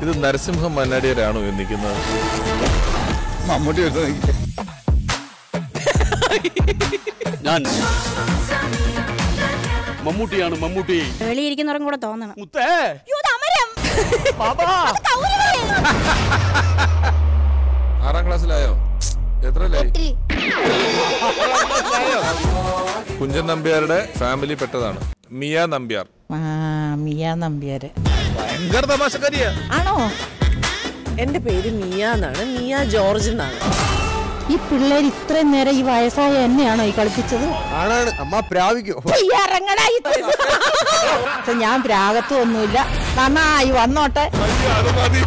ഇത് നരസിംഹ മന്നാടിയരാണോ ഈ നിൽക്കുന്നത് മമ്മൂട്ടി എടുത്ത് നോക്കി ഞാൻ മമ്മൂട്ടിയാണ് മമ്മൂട്ടി വെളിയിരിക്കുന്നവരും കൂടെ തോന്നണം മുത്തേ അയ്യോ, ഇത് അമരം. ബാബാ കൗരവേ. ആറാം ക്ലാസ്സിലായോ എത്രയിലായി എട്ടില്. കുഞ്ചൻ നമ്പ്യാരുടെ ഫാമിലി പെട്ടതാണ് മിയ നമ്പ്യാർ ആ മിയ നമ്പ്യാര് ഭയങ്കര തമാശക്കാരിയാ ആണോ എന്റെ പേര് മിയ എന്നാണ് മിയ ജോർജ് എന്നാണ് ഈ പിള്ളേർ ഇത്രയും നേരം ഈ വയസ്സായ എന്നെയാണോ ഈ കളിപ്പിച്ചത് ആണാണ് അമ്മ പ്രാപിക്കോ ഈ ഇറങ്ങടാ ഈ പക്ഷെ ഞാൻ പ്രാഗത്തും ഒന്നുമില്ല നന്നായി വന്നോട്ടെ അത് മതി